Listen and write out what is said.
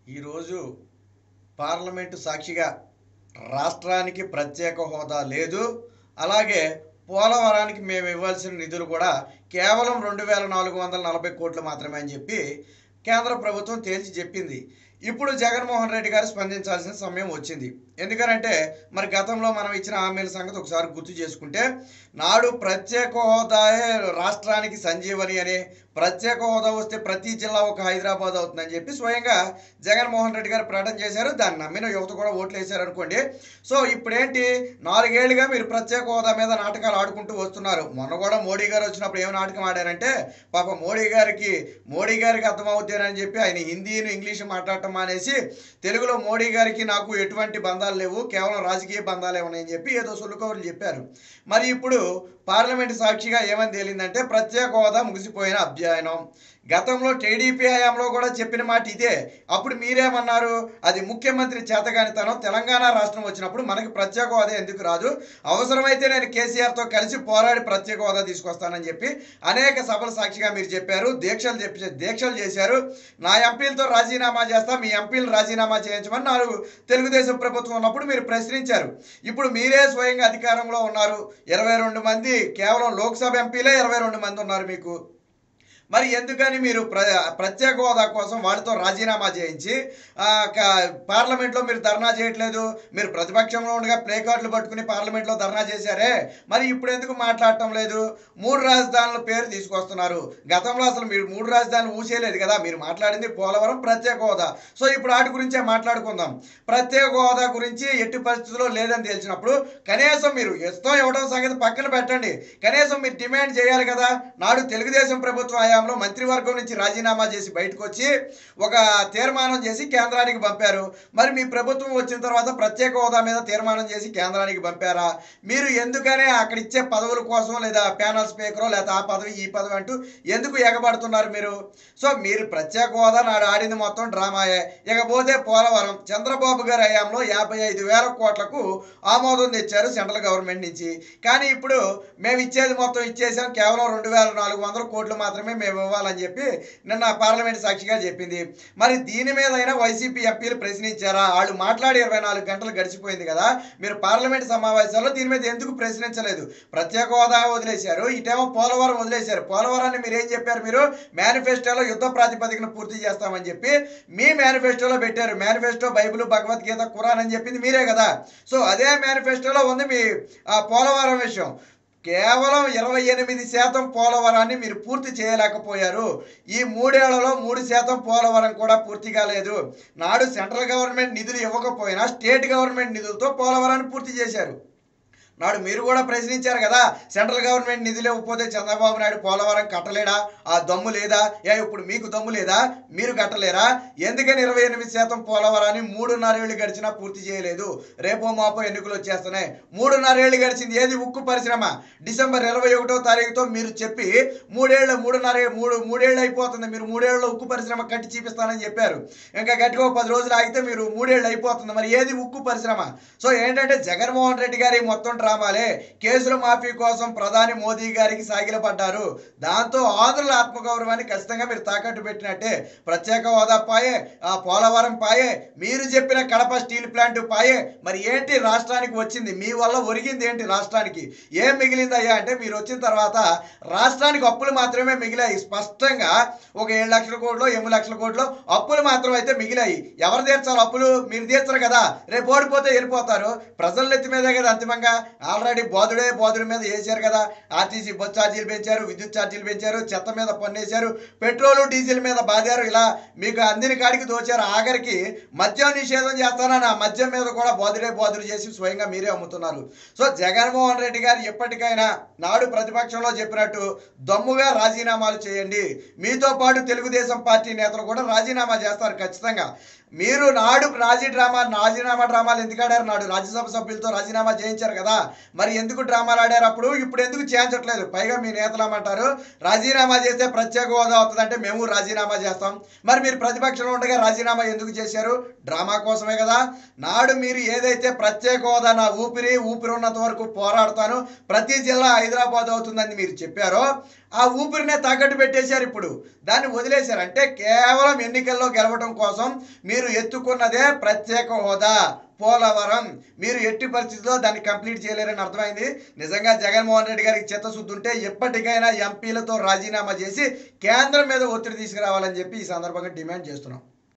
ఈరోజు పార్లమెంటు సాక్షిగా రాష్ట్రానికి ప్రత్యేక హోదా లేదు అలాగే పోలవరానికి మేము ఇవ్వాల్సిన నిధులు కూడా కేవలం రెండు వేల నాలుగు వందల నలభై కోట్లు మాత్రమే అని చెప్పి కేంద్ర ప్రభుత్వం తేల్చి చెప్పింది ఇప్పుడు జగన్మోహన్ రెడ్డి గారు స్పందించాల్సిన సమయం వచ్చింది ఎందుకనంటే మరి గతంలో మనం ఇచ్చిన హామీల సంగతి ఒకసారి గుర్తు చేసుకుంటే నాడు ప్రత్యేక హోదాయే రాష్ట్రానికి సంజీవని అని ప్రత్యేక హోదా వస్తే ప్రతి జిల్లా ఒక హైదరాబాద్ అవుతుందని చెప్పి స్వయంగా జగన్మోహన్ రెడ్డి గారు ప్రకటన చేశారు దాన్ని నమ్మిన యువత కూడా ఓట్లు వేశారు అనుకోండి సో ఇప్పుడేంటి నాలుగేళ్లుగా మీరు ప్రత్యేక హోదా మీద నాటకాలు ఆడుకుంటూ వస్తున్నారు మొన్న కూడా మోడీ గారు వచ్చినప్పుడు ఏం నాటకం ఆడారంటే పాప మోడీ గారికి మోడీ గారికి అర్థమవుతానని చెప్పి ఆయన హిందీని ఇంగ్లీష్ మాట్లాడటం మానేసి తెలుగులో మోడీ గారికి నాకు ఎటువంటి బంధాలు లేవు కేవలం రాజకీయ బంధాలే ఉన్నాయని చెప్పి ఏదో సులుకవర్లు చెప్పారు మరి ఇప్పుడు పార్లమెంట్ సాక్షిగా ఏమని తేలిందంటే ప్రత్యేక హోదా ముగిసిపోయిన అధ్యయనం గతంలో టీడీపీ హయాంలో కూడా చెప్పిన మాట ఇదే అప్పుడు మీరేమన్నారు అది ముఖ్యమంత్రి చేతగానితనం తెలంగాణ రాష్ట్రం వచ్చినప్పుడు మనకి ప్రత్యేక హోదా ఎందుకు రాదు అవసరమైతే నేను కేసీఆర్తో కలిసి పోరాడి ప్రత్యేక హోదా తీసుకొస్తానని చెప్పి అనేక సభల సాక్షిగా మీరు చెప్పారు దీక్షలు చెప్పి దీక్షలు చేశారు నా ఎంపీలతో రాజీనామా చేస్తా మీ ఎంపీలు రాజీనామా చేయించమని నాలుగు తెలుగుదేశం ప్రభుత్వం ఉన్నప్పుడు మీరు ప్రశ్నించారు ఇప్పుడు మీరే స్వయంగా అధికారంలో ఉన్నారు ఇరవై రెండు మంది కేవలం లోక్సభ ఎంపీలే ఇరవై రెండు మంది ఉన్నారు మీకు మరి ఎందుకని మీరు ప్ర ప్రత్యేక హోదా కోసం వాడితో రాజీనామా చేయించి ఆ, క- పార్లమెంట్లో మీరు ధర్నా చేయట్లేదు మీరు ప్రతిపక్షంలో ఉండగా ప్లే కార్డులు పట్టుకుని పార్లమెంట్లో ధర్నా చేశారే మరి ఇప్పుడు ఎందుకు మాట్లాడటం లేదు మూడు రాజధానుల పేరు తీసుకొస్తున్నారు గతంలో అసలు మీరు మూడు రాజధానులు ఊసేయలేదు కదా మీరు మాట్లాడింది పోలవరం ప్రత్యేక హోదా సో ఇప్పుడు వాటి గురించే మాట్లాడుకుందాం ప్రత్యేక హోదా గురించి ఎట్టి పరిస్థితుల్లో లేదని తెలిసినప్పుడు కనీసం మీరు ఇష్టం ఇవ్వడం సంగతి పక్కన పెట్టండి కనీసం మీరు డిమాండ్ చేయాలి కదా నాడు తెలుగుదేశం ప్రభుత్వ హయాంలో మంత్రివర్గం నుంచి రాజీనామా చేసి బయటకు వచ్చి ఒక తీర్మానం చేసి కేంద్రానికి పంపారు మరి మీ ప్రభుత్వం వచ్చిన తర్వాత ప్రత్యేక హోదా మీద తీర్మానం చేసి కేంద్రానికి పంపారా మీరు ఎందుకనే అక్కడ ఇచ్చే పదవుల కోసం లేదా ప్యానల్ స్పీకరో లేదా ఆ పదవి ఈ పదవి అంటూ ఎందుకు ఎగబడుతున్నారు మీరు సో మీరు ప్రత్యేక హోదా నాడు ఆడింది మొత్తం డ్రామాయే ఇకపోతే పోలవరం చంద్రబాబు గారి హయాంలో యాభై ఐదు వేల కోట్లకు ఆమోదం తెచ్చారు సెంట్రల్ గవర్నమెంట్ నుంచి కానీ ఇప్పుడు మేము ఇచ్చేది మొత్తం ఇచ్చేసాం కేవలం రెండు వేల నాలుగు వందల కోట్లు మాత్రమే మేము ఇవ్వాలని చెప్పి నిన్న పార్లమెంట్ సాక్షిగా చెప్పింది మరి దీని మీద అయినా వైసీపీ ఎంపీలు ప్రశ్నించారా వాళ్ళు మాట్లాడి ఇరవై నాలుగు గంటలు గడిచిపోయింది కదా మీరు పార్లమెంట్ సమావేశాల్లో దీని మీద ఎందుకు ప్రశ్నించలేదు ప్రత్యేక హోదా వదిలేశారు ఇటేమో పోలవరం వదిలేశారు పోలవరాన్ని మీరు ఏం చెప్పారు మీరు మేనిఫెస్టోలో యుద్ధ ప్రాతిపదికన పూర్తి చేస్తామని చెప్పి మీ మేనిఫెస్టోలో పెట్టారు మేనిఫెస్టో బైబిల్ భగవద్గీత ఖురాన్ అని చెప్పింది మీరే కదా సో అదే మేనిఫెస్టోలో ఉంది మీ ఆ, పోలవరం విషయం కేవలం ఇరవై ఎనిమిది శాతం పోలవరాన్ని మీరు పూర్తి చేయలేకపోయారు ఈ మూడేళ్లలో మూడు శాతం పోలవరం కూడా పూర్తి కాలేదు నాడు సెంట్రల్ గవర్నమెంట్ నిధులు ఇవ్వకపోయినా స్టేట్ గవర్నమెంట్ నిధులతో పోలవరాన్ని పూర్తి చేశారు నాడు మీరు కూడా ప్రశ్నించారు కదా సెంట్రల్ గవర్నమెంట్ నిధులు ఇవ్వకపోతే చంద్రబాబు నాయుడు పోలవరం కట్టలేడా ఆ దమ్ము లేదా ఏ ఇప్పుడు మీకు దమ్ము లేదా మీరు కట్టలేరా ఎందుకని ఇరవై ఎనిమిది శాతం పోలవరాన్ని మూడున్నరేళ్ళు గడిచినా పూర్తి చేయలేదు రేపో మాపో ఎన్నికలు వచ్చేస్తున్నాయి మూడున్నరేళ్ళు గడిచింది ఏది ఉక్కు పరిశ్రమ డిసెంబర్ ఇరవై ఒకటో తారీఖుతో మీరు చెప్పి మూడేళ్ళు మూడున్నర మూడు మూడేళ్ళు అయిపోతుంది మీరు మూడేళ్ళలో ఉక్కు పరిశ్రమ కట్టి చూపిస్తానని చెప్పారు ఇంకా గట్టిగా ఓ పది రోజులు ఆగితే మీరు మూడేళ్ళు అయిపోతుంది మరి ఏది ఉక్కు పరిశ్రమ సో ఏంటంటే జగన్మోహన్ రెడ్డి గారి మొత్తం డ్రామాలే కేసుల మాఫీ కోసం ప్రధాని మోదీ గారికి సాగిలపడ్డారు దాంతో ఆంధ్రుల ఆత్మగౌరవాన్ని ఖచ్చితంగా మీరు తాకట్టు పెట్టినట్టే ప్రత్యేక హోదా పాయే ఆ పోలవరం పాయే మీరు చెప్పిన కడప స్టీల్ ప్లాంట్ పాయే మరి ఏంటి రాష్ట్రానికి వచ్చింది మీ వల్ల ఒరిగింది ఏంటి రాష్ట్రానికి ఏం మిగిలింది అయ్యా అంటే మీరు వచ్చిన తర్వాత రాష్ట్రానికి అప్పులు మాత్రమే మిగిలాయి స్పష్టంగా ఒక ఏడు లక్షల కోట్లు ఎనిమిది లక్షల కోట్లు అప్పులు మాత్రం అయితే మిగిలాయి ఎవరు తీర్చాలి అప్పులు మీరు తీర్చరు కదా రేపు ఓడిపోతే వెళ్ళిపోతారు ప్రజల నెత్తి మీదే కదా అంతిమంగా ఆల్రెడీ బోధుడే బోధుడి మీద వేశారు కదా ఆర్టీసీ బస్ ఛార్జీలు పెంచారు విద్యుత్ ఛార్జీలు పెంచారు చెత్త మీద పన్నేశారు పెట్రోల్ డీజిల్ మీద బాధారు ఇలా మీకు అందిన కాడికి దోచారు ఆఖరికి మద్యం నిషేధం చేస్తానని ఆ మద్యం మీద కూడా బోధుడే బోధుడు చేసి స్వయంగా మీరే అమ్ముతున్నారు సో జగన్మోహన్ రెడ్డి గారు ఎప్పటికైనా నాడు ప్రతిపక్షంలో చెప్పినట్టు దమ్ముగా రాజీనామాలు చేయండి మీతో పాటు తెలుగుదేశం పార్టీ నేతలు కూడా రాజీనామా చేస్తారు ఖచ్చితంగా మీరు నాడు రాజీ డ్రామా రాజీనామా డ్రామాలు ఎందుకు ఆడారు నాడు రాజ్యసభ సభ్యులతో రాజీనామా చేయించారు కదా మరి ఎందుకు డ్రామాలు ఆడారు అప్పుడు ఇప్పుడు ఎందుకు చేయించట్లేదు పైగా మీ నేతలు ఏమంటారు రాజీనామా చేస్తే ప్రత్యేక హోదా అవుతుందంటే మేము రాజీనామా చేస్తాం మరి మీరు ప్రతిపక్షంలో ఉండగా రాజీనామా ఎందుకు చేశారు డ్రామా కోసమే కదా నాడు మీరు ఏదైతే ప్రత్యేక హోదా నా ఊపిరి ఊపిరి ఉన్నంత వరకు పోరాడతాను ప్రతి జిల్లా హైదరాబాద్ అవుతుందని మీరు చెప్పారో ఆ ఊపిరినే తాకట్టు పెట్టేశారు ఇప్పుడు దాన్ని వదిలేశారు అంటే కేవలం ఎన్నికల్లో గెలవడం కోసం మీరు ఎత్తుకున్నదే ప్రత్యేక హోదా పోలవరం మీరు ఎట్టి పరిస్థితుల్లో దాన్ని కంప్లీట్ చేయలేరని అర్థమైంది నిజంగా జగన్మోహన్ రెడ్డి గారికి చిత్తశుద్ధి ఉంటే ఎప్పటికైనా ఎంపీలతో రాజీనామా చేసి కేంద్రం మీద ఒత్తిడి తీసుకురావాలని చెప్పి ఈ సందర్భంగా డిమాండ్ చేస్తున్నాం